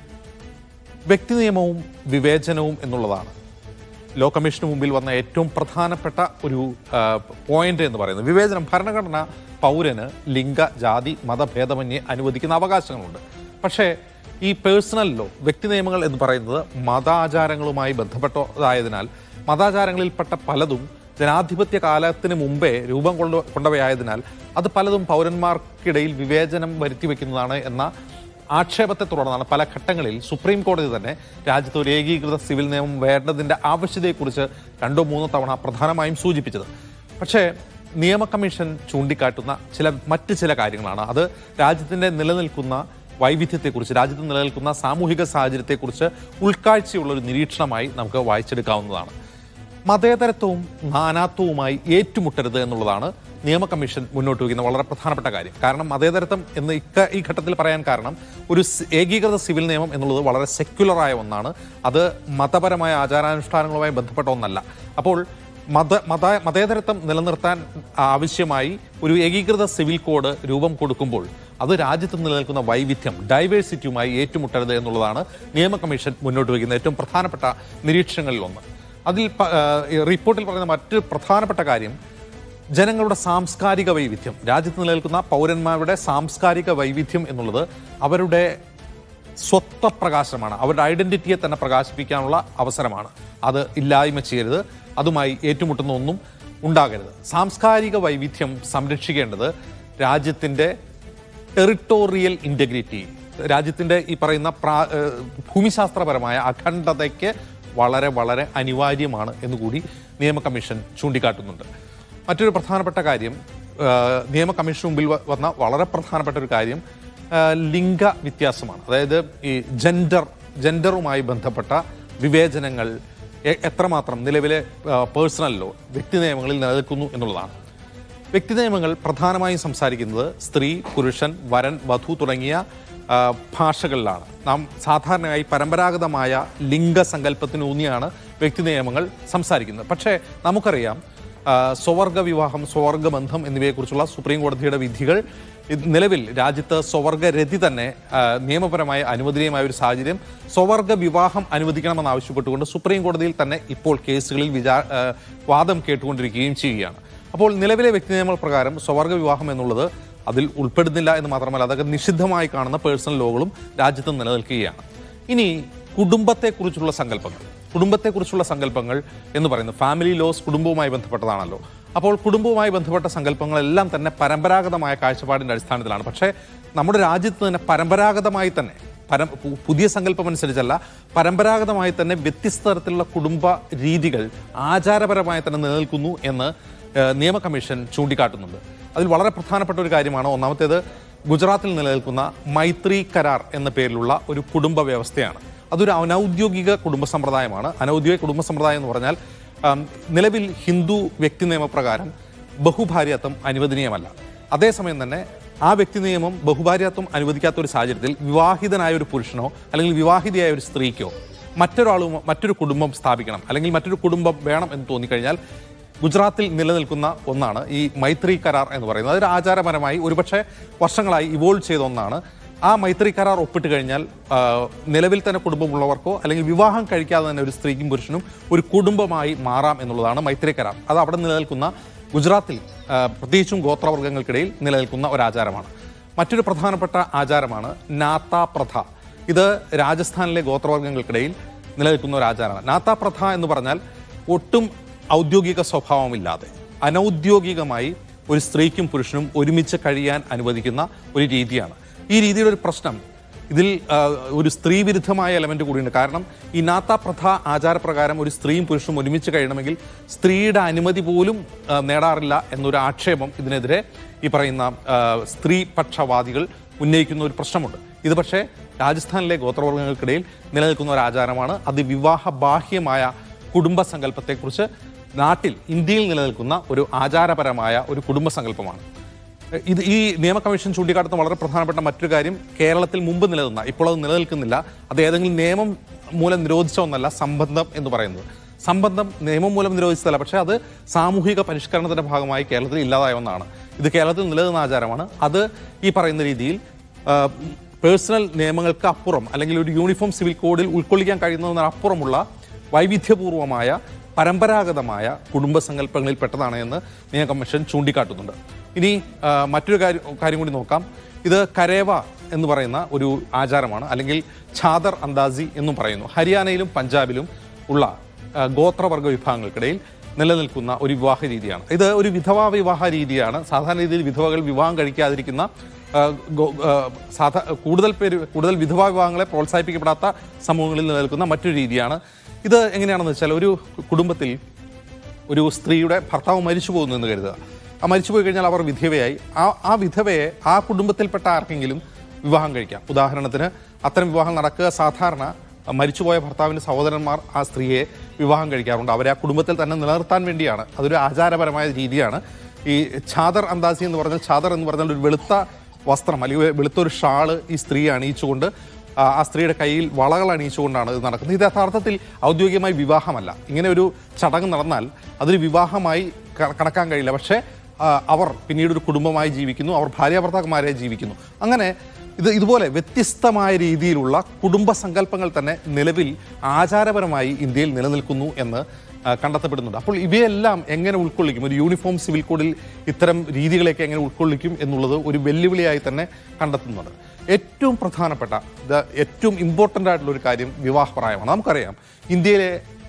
വ്യക്തി നിയമവും വിവേചനവും എന്നുള്ളതാണ് ലോ കമ്മീഷന് മുമ്പിൽ വന്ന ഏറ്റവും പ്രധാനപ്പെട്ട ഒരു പോയിന്റ് എന്ന് പറയുന്നത് വിവേചനം ഭരണഘടന പൗരന് ലിംഗ ജാതി മതഭേദമന്യേ അനുവദിക്കുന്ന അവകാശങ്ങളുണ്ട് പക്ഷേ ഈ പേഴ്സണൽ ലോ വ്യക്തി നിയമങ്ങൾ എന്ന് പറയുന്നത് മതാചാരങ്ങളുമായി ബന്ധപ്പെട്ടതായതിനാൽ മതാചാരങ്ങളിൽപ്പെട്ട പലതും ജനാധിപത്യ കാലത്തിന് മുമ്പേ രൂപം കൊണ്ട കൊണ്ടവയായതിനാൽ അത് പലതും പൗരന്മാർക്കിടയിൽ വിവേചനം വരുത്തി വെക്കുന്നതാണ് എന്ന ആക്ഷേപത്തെ തുടർന്നാണ് പല ഘട്ടങ്ങളിൽ സുപ്രീം കോടതി തന്നെ രാജ്യത്ത് ഒരു ഏകീകൃത സിവിൽ നിയമം വേണ്ടതിന്റെ ആവശ്യതയെക്കുറിച്ച് രണ്ടോ മൂന്നോ തവണ പ്രധാനമായും സൂചിപ്പിച്ചത് പക്ഷേ നിയമ കമ്മീഷൻ ചൂണ്ടിക്കാട്ടുന്ന ചില മറ്റ് ചില കാര്യങ്ങളാണ് അത് രാജ്യത്തിന്റെ നിലനിൽക്കുന്ന വൈവിധ്യത്തെക്കുറിച്ച് രാജ്യത്ത് നിലനിൽക്കുന്ന സാമൂഹിക സാഹചര്യത്തെക്കുറിച്ച് ഉൾക്കാഴ്ചയുള്ള ഒരു നിരീക്ഷണമായി നമുക്ക് വായിച്ചെടുക്കാവുന്നതാണ് മതേതരത്വവും നാനാത്വവുമായി ഏറ്റുമുട്ടരുത് എന്നുള്ളതാണ് നിയമ കമ്മീഷൻ മുന്നോട്ട് വയ്ക്കുന്ന വളരെ പ്രധാനപ്പെട്ട കാര്യം കാരണം മതേതരത്വം എന്ന് ഇക്ക ഈ ഘട്ടത്തിൽ പറയാൻ കാരണം ഒരു സ് ഏകീകൃത സിവിൽ നിയമം എന്നുള്ളത് വളരെ സെക്യുലറായ ഒന്നാണ് അത് മതപരമായ ആചാരാനുഷ്ഠാനങ്ങളുമായി ബന്ധപ്പെട്ട ഒന്നല്ല അപ്പോൾ മത മത മതേതരത്വം നിലനിർത്താൻ ആവശ്യമായി ഒരു ഏകീകൃത സിവിൽ കോഡ് രൂപം കൊടുക്കുമ്പോൾ അത് രാജ്യത്ത് നിലനിൽക്കുന്ന വൈവിധ്യം ഡൈവേഴ്സിറ്റിയുമായി ഏറ്റുമുട്ടരുത് എന്നുള്ളതാണ് നിയമ കമ്മീഷൻ മുന്നോട്ട് വയ്ക്കുന്ന ഏറ്റവും പ്രധാനപ്പെട്ട നിരീക്ഷണങ്ങളിൽ ഒന്ന് അതിൽ പ- ആ, ഈ റിപ്പോർട്ടിൽ പറയുന്ന മറ്റൊരു പ്രധാനപ്പെട്ട കാര്യം ജനങ്ങളുടെ സാംസ്കാരിക വൈവിധ്യം രാജ്യത്ത് നിലനിൽക്കുന്ന പൗരന്മാരുടെ സാംസ്കാരിക വൈവിധ്യം എന്നുള്ളത് അവരുടെ സ്വത്വപ്രകാശമാണ് അവരുടെ ഐഡന്റിറ്റിയെ തന്നെ പ്രകാശിപ്പിക്കാനുള്ള അവസരമാണ് അത് ഇല്ലായ്മ ചെയ്യരുത് അതുമായി ഏറ്റുമുട്ടുന്ന ഒന്നും ഉണ്ടാകരുത് സാംസ്കാരിക വൈവിധ്യം സംരക്ഷിക്കേണ്ടത് രാജ്യത്തിൻ്റെ ടെറിട്ടോറിയൽ ഇൻറ്റഗ്രിറ്റി രാജ്യത്തിൻ്റെ ഈ പറയുന്ന പ്രാ ഏഹ് ഭൂമിശാസ്ത്രപരമായ അഖണ്ഡതയ്ക്ക് വളരെ വളരെ അനിവാര്യമാണ് എന്നുകൂടി നിയമ കമ്മീഷൻ ചൂണ്ടിക്കാട്ടുന്നുണ്ട് മറ്റൊരു പ്രധാനപ്പെട്ട കാര്യം ഏഹ് നിയമ കമ്മീഷൻ മുമ്പിൽ വ- വന്ന വളരെ പ്രധാനപ്പെട്ട ഒരു കാര്യം ഏഹ് ലിംഗ വ്യത്യാസമാണ് അതായത് ഈ ജെൻഡർ ജെൻഡറുമായി ബന്ധപ്പെട്ട വിവേചനങ്ങൾ എ- എത്രമാത്രം നിലവിലെ പേഴ്സണൽ ലോ വ്യക്തി നിയമങ്ങളിൽ നിലനിൽക്കുന്നു എന്നുള്ളതാണ് വ്യക്തി നിയമങ്ങൾ പ്രധാനമായും സംസാരിക്കുന്നത് സ്ത്രീ പുരുഷൻ വരൻ വധു തുടങ്ങിയ ആ, ഭാഷകളിലാണ് നാം സാധാരണയായി പരമ്പരാഗതമായ ലിംഗസങ്കല്പത്തിനൂന്നിയാണ് വ്യക്തി നിയമങ്ങൾ സംസാരിക്കുന്നത് പക്ഷേ നമുക്കറിയാം ആ, സ്വവർഗ വിവാഹം സ്വവർഗ ബന്ധം എന്നിവയെക്കുറിച്ചുള്ള സുപ്രീം കോടതിയുടെ വിധികൾ ഇത് നിലവിൽ രാജ്യത്ത് സ്വവർഗരതി തന്നെ ആ, നിയമപരമായി അനുവദനീയമായ ഒരു സാഹചര്യം സ്വവർഗ വിവാഹം അനുവദിക്കണമെന്ന് ആവശ്യപ്പെട്ടുകൊണ്ട് സുപ്രീം കോടതിയിൽ തന്നെ ഇപ്പോൾ കേസുകളിൽ വിചാ ആ, വാദം കേട്ടുകൊണ്ടിരിക്കുകയും ചെയ്യുകയാണ് അപ്പോൾ നിലവിലെ വ്യക്തി നിയമങ്ങൾ പ്രകാരം സ്വവർഗ വിവാഹം എന്നുള്ളത് അതിൽ ഉൾപ്പെടുന്നില്ല എന്ന് മാത്രമല്ല അതൊക്കെ നിഷിദ്ധമായി കാണുന്ന പേഴ്സണൽ ലോകളും രാജ്യത്ത് നിലനിൽക്കുകയാണ് ഇനി കുടുംബത്തെക്കുറിച്ചുള്ള സങ്കല്പങ്ങൾ കുടുംബത്തെക്കുറിച്ചുള്ള സങ്കല്പങ്ങൾ എന്ന് പറയുന്നത് ഫാമിലി ലോസ് കുടുംബവുമായി ബന്ധപ്പെട്ടതാണല്ലോ അപ്പോൾ കുടുംബവുമായി ബന്ധപ്പെട്ട സങ്കല്പങ്ങളെല്ലാം തന്നെ പരമ്പരാഗതമായ കാഴ്ചപ്പാടിൻ്റെ അടിസ്ഥാനത്തിലാണ് പക്ഷേ നമ്മുടെ രാജ്യത്ത് തന്നെ പരമ്പരാഗതമായി തന്നെ പരം പു- പുതിയ സങ്കല്പം അനുസരിച്ചല്ല പരമ്പരാഗതമായി തന്നെ വ്യത്യസ്ത തരത്തിലുള്ള കുടുംബ രീതികൾ ആചാരപരമായി തന്നെ നിലനിൽക്കുന്നു എന്ന് ഏഹ്, നിയമ കമ്മീഷൻ ചൂണ്ടിക്കാട്ടുന്നുണ്ട് അതിൽ വളരെ പ്രധാനപ്പെട്ട ഒരു കാര്യമാണ് ഒന്നാമത്തേത് ഗുജറാത്തിൽ നിലനിൽക്കുന്ന മൈത്രി കരാർ എന്ന പേരിലുള്ള ഒരു കുടുംബ വ്യവസ്ഥയാണ് അതൊരു അനൗദ്യോഗിക കുടുംബ സമ്പ്രദായമാണ് അനൗദ്യോഗിക കുടുംബ സമ്പ്രദായം എന്ന് പറഞ്ഞാൽ ആം, നിലവിൽ ഹിന്ദു വ്യക്തി നിയമപ്രകാരം ബഹുഭാര്യത്വം അനുവദനീയമല്ല അതേസമയം തന്നെ ആ വ്യക്തി നിയമം ബഹുഭാര്യത്വം അനുവദിക്കാത്ത ഒരു സാഹചര്യത്തിൽ വിവാഹിതനായ ഒരു പുരുഷനോ അല്ലെങ്കിൽ വിവാഹിതയായ ഒരു സ്ത്രീക്കോ മറ്റൊരാളും മറ്റൊരു കുടുംബം സ്ഥാപിക്കണം അല്ലെങ്കിൽ മറ്റൊരു കുടുംബം വേണം എന്ന് തോന്നിക്കഴിഞ്ഞാൽ ഗുജറാത്തിൽ നിലനിൽക്കുന്ന ഒന്നാണ് ഈ മൈത്രി കരാർ എന്ന് പറയുന്നത് അതൊരു ആചാരപരമായി ഒരുപക്ഷെ വർഷങ്ങളായി ഇവോൾവ് ചെയ്ത ഒന്നാണ് ആ മൈത്രി കരാർ ഒപ്പിട്ട് കഴിഞ്ഞാൽ ആ, നിലവിൽ തന്നെ കുടുംബമുള്ളവർക്കോ അല്ലെങ്കിൽ വിവാഹം കഴിക്കാതെ തന്നെ ഒരു സ്ത്രീക്കും പുരുഷനും ഒരു കുടുംബമായി മാറാം എന്നുള്ളതാണ് മൈത്രി കരാർ അത് അവിടെ നിലനിൽക്കുന്ന ഗുജറാത്തിൽ ആ, പ്രത്യേകിച്ചും ഗോത്രവർഗ്ഗങ്ങൾക്കിടയിൽ നിലനിൽക്കുന്ന ഒരു ആചാരമാണ് മറ്റൊരു പ്രധാനപ്പെട്ട ആചാരമാണ് നാത്ത പ്രഥ ഇത് രാജസ്ഥാനിലെ ഗോത്രവർഗ്ഗങ്ങൾക്കിടയിൽ നിലനിൽക്കുന്ന ഒരു ആചാരമാണ് നാത്ത പ്രഥ എന്ന് പറഞ്ഞാൽ ഒട്ടും ഔദ്യോഗിക സ്വഭാവമില്ലാതെ അനൗദ്യോഗികമായി ഒരു സ്ത്രീക്കും പുരുഷനും ഒരുമിച്ച് കഴിയാൻ അനുവദിക്കുന്ന ഒരു രീതിയാണ് ഈ രീതിയുടെ ഒരു പ്രശ്നം ഇതിൽ ആ, ഒരു സ്ത്രീ വിരുദ്ധമായ എലമെന്റ് കൂടിയുണ്ട് കാരണം ഈ നാത്ത പ്രഥ ആചാരപ്രകാരം ഒരു സ്ത്രീയും പുരുഷനും ഒരുമിച്ച് കഴിയണമെങ്കിൽ സ്ത്രീയുടെ അനുമതി പോലും ആ, നേടാറില്ല എന്നൊരു ആക്ഷേപം ഇതിനെതിരെ ഈ പറയുന്ന ആ, സ്ത്രീപക്ഷവാദികൾ ഉന്നയിക്കുന്ന ഒരു പ്രശ്നമുണ്ട് ഇത് പക്ഷേ രാജസ്ഥാനിലെ ഗോത്രവർഗ്ഗങ്ങൾക്കിടയിൽ നിലനിൽക്കുന്ന ഒരു ആചാരമാണ് അത് വിവാഹ ബാഹ്യമായ കുടുംബ സങ്കല്പത്തെക്കുറിച്ച് നാട്ടിൽ ഇന്ത്യയിൽ നിലനിൽക്കുന്ന ഒരു ആചാരപരമായ ഒരു കുടുംബ സങ്കല്പമാണ് ഇത് ഈ നിയമ കമ്മീഷൻ ചൂണ്ടിക്കാട്ടുന്ന വളരെ പ്രധാനപ്പെട്ട മറ്റൊരു കാര്യം കേരളത്തിൽ മുമ്പ് നിലനിന്ന ഇപ്പോൾ അത് നിലനിൽക്കുന്നില്ല അത് ഏതെങ്കിലും നിയമം മൂലം നിരോധിച്ച ഒന്നല്ല സംബന്ധം എന്ന് പറയുന്നത് സംബന്ധം നിയമം മൂലം നിരോധിച്ചതല്ല പക്ഷേ അത് സാമൂഹിക പരിഷ്കരണത്തിന്റെ ഭാഗമായി കേരളത്തിൽ ഇല്ലാതായ ഒന്നാണ് ഇത് കേരളത്തിൽ നിലനിന്ന ആചാരമാണ് അത് ഈ പറയുന്ന രീതിയിൽ പേഴ്സണൽ നിയമങ്ങൾക്ക് അപ്പുറം അല്ലെങ്കിൽ ഒരു യൂണിഫോം സിവിൽ കോഡിൽ ഉൾക്കൊള്ളിക്കാൻ കഴിയുന്നതിന് അപ്പുറമുള്ള വൈവിധ്യപൂർവമായ പരമ്പരാഗതമായ കുടുംബ സങ്കല്പങ്ങളിൽ പെട്ടതാണ് എന്ന് നിയമ കമ്മീഷൻ ചൂണ്ടിക്കാട്ടുന്നുണ്ട് ഇനി ആ, മറ്റൊരു കാര്യം കാര്യം കൂടി നോക്കാം ഇത് കരേവ എന്ന് പറയുന്ന ഒരു ആചാരമാണ് അല്ലെങ്കിൽ ഛാദർ അന്താസി എന്നും പറയുന്നു ഹരിയാനയിലും പഞ്ചാബിലും ഉള്ള ആ, ഗോത്രവർഗ വിഭാഗങ്ങൾക്കിടയിൽ നിലനിൽക്കുന്ന ഒരു വിവാഹ രീതിയാണ് ഇത് ഒരു വിധവാ വിവാഹ രീതിയാണ് സാധാരണ രീതിയിൽ വിധവകൾ വിവാഹം കഴിക്കാതിരിക്കുന്ന ആ, ഗോ- ആ, സാധാ കൂടുതൽ പേര് കൂടുതൽ വിധവാ വിവാഹങ്ങളെ പ്രോത്സാഹിപ്പിക്കപ്പെടാത്ത സമൂഹങ്ങളിൽ നിലനിൽക്കുന്ന മറ്റൊരു രീതിയാണ് ഇത് എങ്ങനെയാണെന്ന് വെച്ചാൽ ഒരു കുടുംബത്തിൽ ഒരു സ്ത്രീയുടെ ഭർത്താവ് മരിച്ചു പോകുന്നു എന്ന് കരുതുക ആ മരിച്ചു പോയി കഴിഞ്ഞാൽ അവർ വിധവയായി ആ ആ വിധവയെ ആ കുടുംബത്തിൽപ്പെട്ട ആർക്കെങ്കിലും വിവാഹം കഴിക്കാം ഉദാഹരണത്തിന് അത്തരം വിവാഹം നടക്കുക സാധാരണ മരിച്ചുപോയ ഭർത്താവിൻ്റെ സഹോദരന്മാർ ആ സ്ത്രീയെ വിവാഹം കഴിക്കാറുണ്ട് അവരെ ആ കുടുംബത്തിൽ തന്നെ നിലനിർത്താൻ വേണ്ടിയാണ് അതൊരു ആചാരപരമായ രീതിയാണ് ഈ ഛാദർ അന്താസി എന്ന് പറഞ്ഞാൽ ഛാദർ എന്ന് പറഞ്ഞാൽ ഒരു വെളുത്ത വസ്ത്രം അല്ലെങ്കിൽ വെളുത്ത ഒരു ഷാള് ഈ സ്ത്രീ അണിയിച്ചുകൊണ്ട് ആ ആ സ്ത്രീയുടെ കയ്യിൽ വളകൾ അണിയിച്ചുകൊണ്ടാണ് ഇത് നടക്കുന്നത് ഇത് യഥാർത്ഥത്തിൽ ഔദ്യോഗികമായി വിവാഹമല്ല ഇങ്ങനെ ഒരു ചടങ്ങ് നടന്നാൽ അതൊരു വിവാഹമായി ക- കണക്കാൻ കഴിയില്ല പക്ഷേ ആ, അവർ പിന്നീട് ഒരു കുടുംബമായി ജീവിക്കുന്നു അവർ ഭാര്യാഭർത്താക്കന്മാരായി ജീവിക്കുന്നു അങ്ങനെ ഇത് ഇതുപോലെ വ്യത്യസ്തമായ രീതിയിലുള്ള കുടുംബ സങ്കല്പങ്ങൾ തന്നെ നിലവിൽ ആചാരപരമായി ഇന്ത്യയിൽ നിലനിൽക്കുന്നു എന്ന് ആ, കണ്ടെത്തപ്പെടുന്നുണ്ട് അപ്പോൾ ഇവയെല്ലാം എങ്ങനെ ഉൾക്കൊള്ളിക്കും ഒരു യൂണിഫോം സിവിൽ കോഡിൽ ഇത്തരം രീതികളെയൊക്കെ എങ്ങനെ ഉൾക്കൊള്ളിക്കും എന്നുള്ളത് ഒരു വെല്ലുവിളിയായി തന്നെ കണ്ടെത്തുന്നുണ്ട് ഏറ്റവും പ്രധാനപ്പെട്ട ഇത് ഏറ്റവും ഇമ്പോർട്ടൻ്റ് ആയിട്ടുള്ള ഒരു കാര്യം വിവാഹപ്രായമാണ് നമുക്കറിയാം ഇന്ത്യയിലെ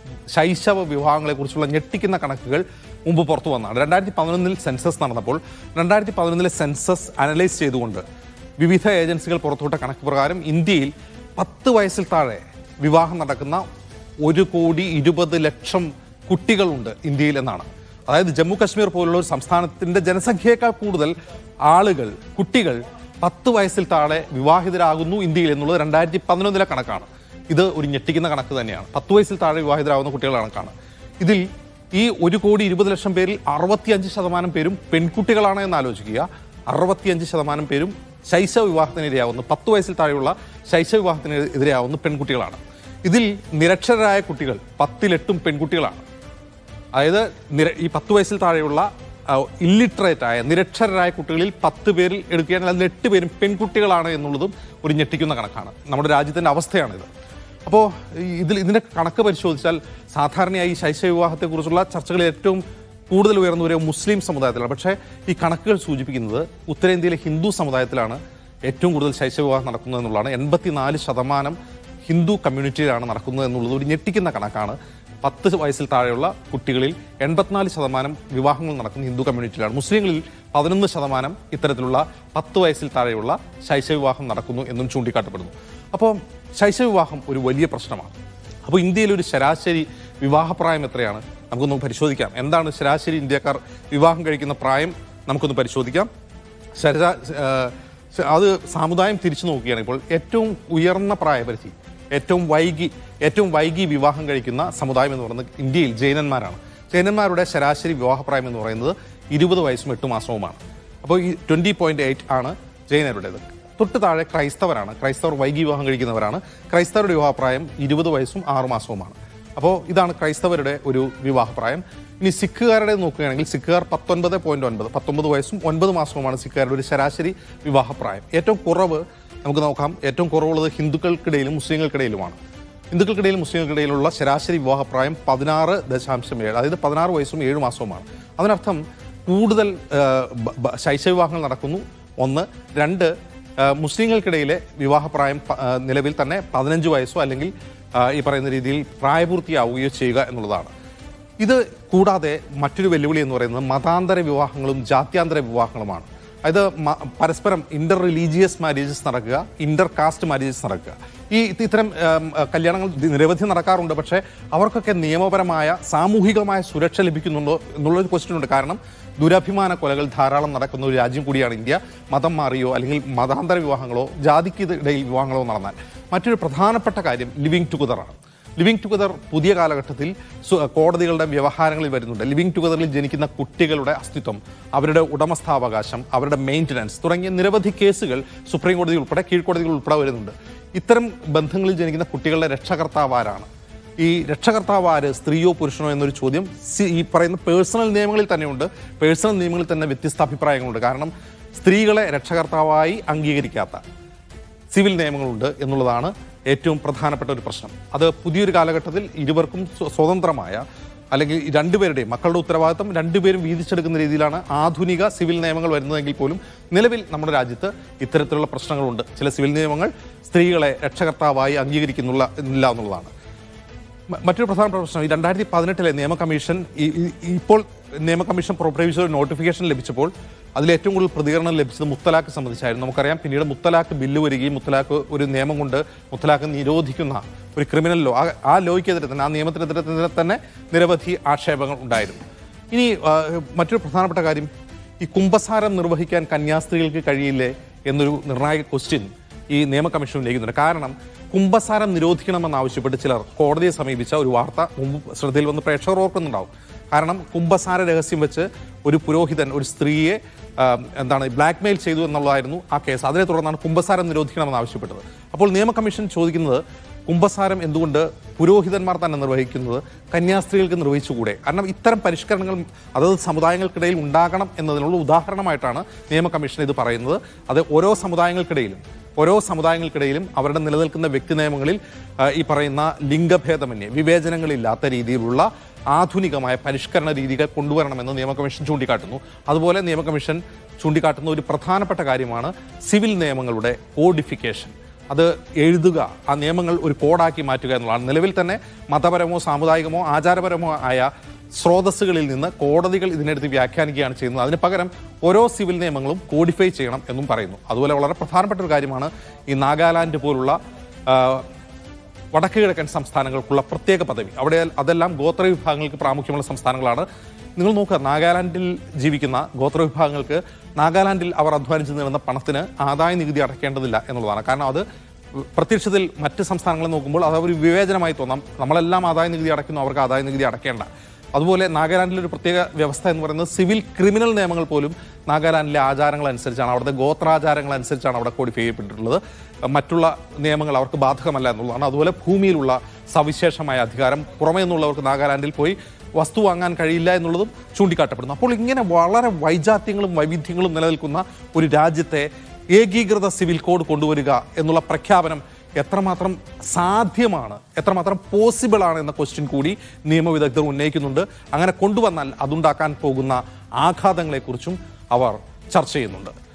ശൈശവ വിവാഹങ്ങളെക്കുറിച്ചുള്ള ഞെട്ടിക്കുന്ന കണക്കുകൾ മുമ്പ് പുറത്തു വന്നതാണ് രണ്ടായിരത്തി പതിനൊന്നിൽ സെൻസസ് നടന്നപ്പോൾ രണ്ടായിരത്തി പതിനൊന്നിലെ സെൻസസ് അനലൈസ് ചെയ്തുകൊണ്ട് വിവിധ ഏജൻസികൾ പുറത്തുവിട്ട കണക്ക് പ്രകാരം ഇന്ത്യയിൽ പത്ത് വയസ്സിൽ താഴെ വിവാഹം നടക്കുന്ന ഒരു കോടി ഇരുപത് ലക്ഷം കുട്ടികളുണ്ട് ഇന്ത്യയിൽ എന്നാണ് അതായത് ജമ്മു കാശ്മീർ പോലുള്ള ഒരു സംസ്ഥാനത്തിന്റെ ജനസംഖ്യയേക്കാൾ കൂടുതൽ ആളുകൾ കുട്ടികൾ പത്ത് വയസ്സിൽ താഴെ വിവാഹിതരാകുന്നു ഇന്ത്യയിൽ എന്നുള്ളത് രണ്ടായിരത്തി പതിനൊന്നിലെ കണക്കാണ് ഇത് ഒരു ഞെട്ടിക്കുന്ന കണക്ക് തന്നെയാണ് പത്ത് വയസ്സിൽ താഴെ വിവാഹിതരാകുന്ന കുട്ടികളുടെ കണക്കാണ് ഇതിൽ ഈ ഒരു കോടി ഇരുപത് ലക്ഷം പേരിൽ അറുപത്തിയഞ്ച് ശതമാനം പേരും പെൺകുട്ടികളാണ് എന്ന് ആലോചിക്കുക അറുപത്തിയഞ്ച് ശതമാനം പേരും ശൈശവ വിവാഹത്തിന് ഇരയാവുന്നു പത്ത് വയസ്സിൽ താഴെയുള്ള ശൈശവ വിവാഹത്തിന് എതിരെയാവുന്ന പെൺകുട്ടികളാണ് ഇതിൽ നിരക്ഷരരായ കുട്ടികൾ പത്തിലെട്ടും പെൺകുട്ടികളാണ് അതായത് നിര ഈ പത്ത് വയസ്സിൽ താഴെയുള്ള ഇല്ലിറ്ററേറ്റ് ആയ നിരക്ഷരരായ കുട്ടികളിൽ പത്ത് പേരിൽ എടുക്കുകയാണെങ്കിൽ അതിൽ എട്ട് പേരും പെൺകുട്ടികളാണ് എന്നുള്ളതും ഒരു ഞെട്ടിക്കുന്ന കണക്കാണ് നമ്മുടെ രാജ്യത്തിൻ്റെ അവസ്ഥയാണിത് അപ്പോൾ ഇതിൽ ഇതിൻ്റെ കണക്ക് പരിശോധിച്ചാൽ സാധാരണയായി ഈ ശൈശവ വിവാഹത്തെക്കുറിച്ചുള്ള ചർച്ചകളിൽ ഏറ്റവും കൂടുതൽ ഉയർന്നു വരിക മുസ്ലിം സമുദായത്തിലാണ് പക്ഷേ ഈ കണക്കുകൾ സൂചിപ്പിക്കുന്നത് ഉത്തരേന്ത്യയിലെ ഹിന്ദു സമുദായത്തിലാണ് ഏറ്റവും കൂടുതൽ ശൈശവ വിവാഹം നടക്കുന്നത് എന്നുള്ളതാണ് എൺപത്തിനാല് ശതമാനം ഹിന്ദു കമ്മ്യൂണിറ്റിയിലാണ് നടക്കുന്നത് എന്നുള്ളത് ഒരു ഞെട്ടിക്കുന്ന കണക്കാണ് പത്ത് വയസ്സിൽ താഴെയുള്ള കുട്ടികളിൽ എൺപത്തിനാല് ശതമാനം വിവാഹങ്ങൾ നടക്കുന്ന ഹിന്ദു കമ്മ്യൂണിറ്റിയിലാണ് മുസ്ലിങ്ങളിൽ പതിനൊന്ന് ശതമാനം ഇത്തരത്തിലുള്ള പത്ത് വയസ്സിൽ താഴെയുള്ള ശൈശവ വിവാഹം നടക്കുന്നു എന്നും ചൂണ്ടിക്കാട്ടപ്പെടുന്നു അപ്പോൾ ശൈശവ വിവാഹം ഒരു വലിയ പ്രശ്നമാണ് അപ്പോൾ ഇന്ത്യയിൽ ഒരു ശരാശരി വിവാഹപ്രായം എത്രയാണ് നമുക്കൊന്ന് പരിശോധിക്കാം എന്താണ് ശരാശരി ഇന്ത്യക്കാർ വിവാഹം കഴിക്കുന്ന പ്രായം നമുക്കൊന്ന് പരിശോധിക്കാം ശരാ ആ, അത് സമുദായം തിരിച്ചു നോക്കുകയാണെങ്കിൽ ഇപ്പോൾ ഏറ്റവും ഉയർന്ന പ്രായപരിധി ഏറ്റവും വൈകി ഏറ്റവും വൈകി വിവാഹം കഴിക്കുന്ന സമുദായം എന്ന് പറയുന്നത് ഇന്ത്യയിൽ ജൈനന്മാരാണ് ജൈനന്മാരുടെ ശരാശരി വിവാഹപ്രായം എന്ന് പറയുന്നത് ഇരുപത് വയസ്സും എട്ട് മാസവുമാണ് അപ്പോൾ ഈ ട്വൻറ്റി പോയിന്റ് എയ്റ്റ് ആണ് ജൈനരുടേത് തൊട്ട് താഴെ ക്രൈസ്തവരാണ് ക്രൈസ്തവർ വൈകി വിവാഹം കഴിക്കുന്നവരാണ് ക്രൈസ്തവരുടെ വിവാഹപ്രായം ഇരുപത് വയസ്സും ആറ് മാസവുമാണ് അപ്പോൾ ഇതാണ് ക്രൈസ്തവരുടെ ഒരു വിവാഹപ്രായം ഇനി സിഖുകാരുടെ നോക്കുകയാണെങ്കിൽ സിഖുകാർ പത്തൊൻപത് പോയിന്റ് ഒൻപത് പത്തൊമ്പത് വയസ്സും ഒൻപത് മാസവുമാണ് സിഖുകാരുടെ ഒരു ശരാശരി വിവാഹപ്രായം ഏറ്റവും കുറവ് നമുക്ക് നോക്കാം ഏറ്റവും കുറവുള്ളത് ഹിന്ദുക്കൾക്കിടയിലും മുസ്ലിങ്ങൾക്കിടയിലുമാണ് ഹിന്ദുക്കൾക്കിടയിലും മുസ്ലിങ്ങൾക്കിടയിലുള്ള ശരാശരി വിവാഹപ്രായം പതിനാറ് ദശാംശം ഏഴ് അതായത് പതിനാറ് വയസ്സും ഏഴ് മാസവുമാണ് അതിനർത്ഥം കൂടുതൽ ആ, ബ- ബ- ശൈശവ വിവാഹങ്ങൾ നടക്കുന്നു ഒന്ന് രണ്ട് ആ, മുസ്ലിങ്ങൾക്കിടയിലെ വിവാഹപ്രായം പ- ആ, നിലവിൽ തന്നെ പതിനഞ്ച് വയസ്സോ അല്ലെങ്കിൽ ആ, ഈ പറയുന്ന രീതിയിൽ പ്രായപൂർത്തിയാവുകയോ ചെയ്യുക എന്നുള്ളതാണ് ഇത് കൂടാതെ മറ്റൊരു വെല്ലുവിളി എന്ന് പറയുന്നത് മതാന്തര വിവാഹങ്ങളും ജാത്യാന്തര വിവാഹങ്ങളുമാണ് അതായത് മ- പരസ്പരം ഇന്റർ റിലീജിയസ് മാരേജസ് നടക്കുക ഇന്റർ കാസ്റ്റ് മാരേജസ് നടക്കുക ഈ ഇത് ഇത്തരം ഉം, കല്യാണങ്ങൾ ദി- നിരവധി നടക്കാറുണ്ട് പക്ഷേ അവർക്കൊക്കെ നിയമപരമായ സാമൂഹികമായ സുരക്ഷ ലഭിക്കുന്നുണ്ടോ എന്നുള്ളൊരു ക്വസ്റ്റ്യൻ ഉണ്ട് കാരണം ദുരഭിമാന കൊലകൾ ധാരാളം നടക്കുന്ന ഒരു രാജ്യം കൂടിയാണ് ഇന്ത്യ മതം മാറിയോ അല്ലെങ്കിൽ മതാന്തര വിവാഹങ്ങളോ ജാതിക്ക് ഇടയിൽ വിവാഹങ്ങളോ നടന്നാൽ മറ്റൊരു പ്രധാനപ്പെട്ട കാര്യം ലിവിങ് ടുഗദറാണ് ലിവിങ് ടുഗദർ പുതിയ കാലഘട്ടത്തിൽ സു- കോടതികളുടെ വ്യവഹാരങ്ങളിൽ വരുന്നുണ്ട് ലിവിങ് ടുഗദറിൽ ജനിക്കുന്ന കുട്ടികളുടെ അസ്തിത്വം അവരുടെ ഉടമസ്ഥാവകാശം അവരുടെ മെയിൻ്റനൻസ് തുടങ്ങിയ നിരവധി കേസുകൾ സുപ്രീം കോടതി ഉൾപ്പെടെ കീഴ്ക്കോടതികൾ ഉൾപ്പെടെ വരുന്നുണ്ട് ഇത്തരം ബന്ധങ്ങളിൽ ജനിക്കുന്ന കുട്ടികളുടെ രക്ഷകർത്താവ് ആരാണ് ഈ രക്ഷകർത്താവ് ആര് സ്ത്രീയോ പുരുഷനോ എന്നൊരു ചോദ്യം സി- ഈ പറയുന്ന പേഴ്സണൽ നിയമങ്ങളിൽ തന്നെയുണ്ട് പേഴ്സണൽ നിയമങ്ങളിൽ തന്നെ വ്യത്യസ്ത അഭിപ്രായങ്ങളുണ്ട് കാരണം സ്ത്രീകളെ രക്ഷകർത്താവായി അംഗീകരിക്കാത്ത സിവിൽ നിയമങ്ങളുണ്ട് എന്നുള്ളതാണ് ഏറ്റവും പ്രധാനപ്പെട്ട ഒരു പ്രശ്നം അത് പുതിയൊരു കാലഘട്ടത്തിൽ ഇരുവർക്കും സ്വ- സ്വതന്ത്രമായ അല്ലെങ്കിൽ ഈ രണ്ടുപേരുടെയും മക്കളുടെ ഉത്തരവാദിത്തം രണ്ടുപേരും വീതിച്ചെടുക്കുന്ന രീതിയിലാണ് ആധുനിക സിവിൽ നിയമങ്ങൾ വരുന്നതെങ്കിൽ പോലും നിലവിൽ നമ്മുടെ രാജ്യത്ത് ഇത്തരത്തിലുള്ള പ്രശ്നങ്ങളുണ്ട് ചില സിവിൽ നിയമങ്ങൾ സ്ത്രീകളെ രക്ഷകർത്താവായി അംഗീകരിക്കുന്നില്ല ഇല്ല എന്നുള്ളതാണ് മ- മറ്റൊരു പ്രധാനപ്പെട്ട പ്രശ്നം ഈ രണ്ടായിരത്തി പതിനെട്ടിലെ നിയമ കമ്മീഷൻ ഈ- ഈ- ഇപ്പോൾ നിയമ കമ്മീഷൻ പുറപ്പെടുവിച്ച ഒരു നോട്ടിഫിക്കേഷൻ ലഭിച്ചപ്പോൾ അതിൽ ഏറ്റവും കൂടുതൽ പ്രതികരണം ലഭിച്ചത് മുത്തലാഖ് സംബന്ധിച്ചായിരുന്നു നമുക്കറിയാം പിന്നീട് മുത്തലാഖ് ബില്ല് വരികയും മുത്തലാഖ് ഒരു നിയമം കൊണ്ട് മുത്തലാഖ് നിരോധിക്കുന്ന ഒരു ക്രിമിനൽ ലോ ആ- ആ ലോയ്ക്കെതിരെ തന്നെ ആ നിയമത്തിനെതിരെ തന്നെ- തന്നെ നിരവധി ആക്ഷേപങ്ങൾ ഉണ്ടായിരുന്നു ഇനി ആ, മറ്റൊരു പ്രധാനപ്പെട്ട കാര്യം ഈ കുംഭസാരം നിർവഹിക്കാൻ കന്യാസ്ത്രീകൾക്ക് കഴിയില്ലേ എന്നൊരു നിർണായക ക്വസ്റ്റ്യൻ ഈ നിയമ കമ്മീഷൻ ഉന്നയിക്കുന്നുണ്ട് കാരണം കുംഭസാരം നിരോധിക്കണമെന്ന് ആവശ്യപ്പെട്ട് ചിലർ കോടതിയെ സമീപിച്ച ഒരു വാർത്ത മുമ്പ് ശ്രദ്ധയിൽ വന്ന് പ്രേക്ഷകർ ഓർക്കുന്നുണ്ടാവും കാരണം കുംഭസാര രഹസ്യം വെച്ച് ഒരു പുരോഹിതൻ ഒരു സ്ത്രീയെ ആ, എന്താണ് ബ്ലാക്ക് മെയിൽ ചെയ്തു എന്നുള്ളതായിരുന്നു ആ കേസ് അതിനെ തുടർന്നാണ് കുംഭസാരം നിരോധിക്കണമെന്ന് ആവശ്യപ്പെട്ടത് അപ്പോൾ നിയമ കമ്മീഷൻ ചോദിക്കുന്നത് കുംഭസാരം എന്തുകൊണ്ട് പുരോഹിതന്മാർ തന്നെ നിർവഹിക്കുന്നത് കന്യാസ്ത്രീകൾക്ക് നിർവഹിച്ചുകൂടെ കാരണം ഇത്തരം പരിഷ്കരണങ്ങൾ അതത് സമുദായങ്ങൾക്കിടയിൽ ഉണ്ടാകണം എന്നതിനുള്ള ഉദാഹരണമായിട്ടാണ് നിയമ കമ്മീഷൻ ഇത് പറയുന്നത് അത് ഓരോ സമുദായങ്ങൾക്കിടയിലും ഓരോ സമുദായങ്ങൾക്കിടയിലും അവരുടെ നിലനിൽക്കുന്ന വ്യക്തി നിയമങ്ങളിൽ ആ, ഈ പറയുന്ന ലിംഗഭേദമന്യേ വിവേചനങ്ങളില്ലാത്ത രീതിയിലുള്ള ആധുനികമായ പരിഷ്കരണ രീതികൾ കൊണ്ടുവരണമെന്ന് നിയമ കമ്മീഷൻ ചൂണ്ടിക്കാട്ടുന്നു അതുപോലെ നിയമ കമ്മീഷൻ ചൂണ്ടിക്കാട്ടുന്ന ഒരു പ്രധാനപ്പെട്ട കാര്യമാണ് സിവിൽ നിയമങ്ങളുടെ കോഡിഫിക്കേഷൻ അത് എഴുതുക ആ നിയമങ്ങൾ ഒരു കോഡാക്കി മാറ്റുക എന്നുള്ളതാണ് നിലവിൽ തന്നെ മതപരമോ സാമുദായികമോ ആചാരപരമോ ആയ സ്രോതസ്സുകളിൽ നിന്ന് കോടതികൾ ഇതിനെടുത്ത് വ്യാഖ്യാനിക്കുകയാണ് ചെയ്യുന്നത് അതിന് പകരം ഓരോ സിവിൽ നിയമങ്ങളും കോഡിഫൈ ചെയ്യണം എന്നും പറയുന്നു അതുപോലെ വളരെ പ്രധാനപ്പെട്ട ഒരു കാര്യമാണ് ഈ നാഗാലാൻഡ് പോലുള്ള ആ, വടക്ക് കിഴക്കൻ സംസ്ഥാനങ്ങൾക്കുള്ള പ്രത്യേക പദവി അവിടെ അതെല്ലാം ഗോത്ര വിഭാഗങ്ങൾക്ക് പ്രാമുഖ്യമുള്ള സംസ്ഥാനങ്ങളാണ് നിങ്ങൾ നോക്കുക നാഗാലാൻഡിൽ ജീവിക്കുന്ന ഗോത്ര വിഭാഗങ്ങൾക്ക് നാഗാലാൻഡിൽ അവർ അധ്വാനിച്ചു നേടുന്ന പണത്തിന് ആദായ നികുതി അടയ്ക്കേണ്ടതില്ല എന്നുള്ളതാണ് കാരണം അത് പ്രത്യക്ഷത്തിൽ മറ്റ് സംസ്ഥാനങ്ങളെ നോക്കുമ്പോൾ അത് ഒരു വിവേചനമായി തോന്നാം നമ്മളെല്ലാം ആദായ നികുതി അടയ്ക്കുന്നു അവർക്ക് ആദായ നികുതി അടയ്ക്കേണ്ട അതുപോലെ നാഗാലാൻഡിൽ ഒരു പ്രത്യേക വ്യവസ്ഥ എന്ന് പറയുന്നത് സിവിൽ ക്രിമിനൽ നിയമങ്ങൾ പോലും നാഗാലാൻഡിലെ ആചാരങ്ങൾ അനുസരിച്ചാണ് അവിടുത്തെ ഗോത്രാചാരങ്ങൾ അനുസരിച്ചാണ് അവിടെ കോഡിഫൈ ചെയ്യപ്പെട്ടിട്ടുള്ളത് മറ്റുള്ള നിയമങ്ങൾ അവർക്ക് ബാധകമല്ല എന്നുള്ളതാണ് അതുപോലെ ഭൂമിയിലുള്ള സവിശേഷമായ അധികാരം പുറമേ നിന്നുള്ളവർക്ക് നാഗാലാൻഡിൽ പോയി വസ്തു വാങ്ങാൻ കഴിയില്ല എന്നുള്ളതും ചൂണ്ടിക്കാട്ടപ്പെടുന്നു അപ്പോൾ ഇങ്ങനെ വളരെ വൈജാത്യങ്ങളും വൈവിധ്യങ്ങളും നിലനിൽക്കുന്ന ഒരു രാജ്യത്തെ ഏകീകൃത സിവിൽ കോഡ് കൊണ്ടുവരിക എന്നുള്ള പ്രഖ്യാപനം എത്രമാത്രം സാധ്യമാണ് എത്രമാത്രം പോസിബിൾ ആണ് എന്ന ക്വസ്റ്റ്യൻ കൂടി നിയമവിദഗ്ധർ ഉന്നയിക്കുന്നുണ്ട് അങ്ങനെ കൊണ്ടുവന്നാൽ അതുണ്ടാക്കാൻ പോകുന്ന ആഘാതങ്ങളെക്കുറിച്ചും അവർ ചർച്ച ചെയ്യുന്നുണ്ട്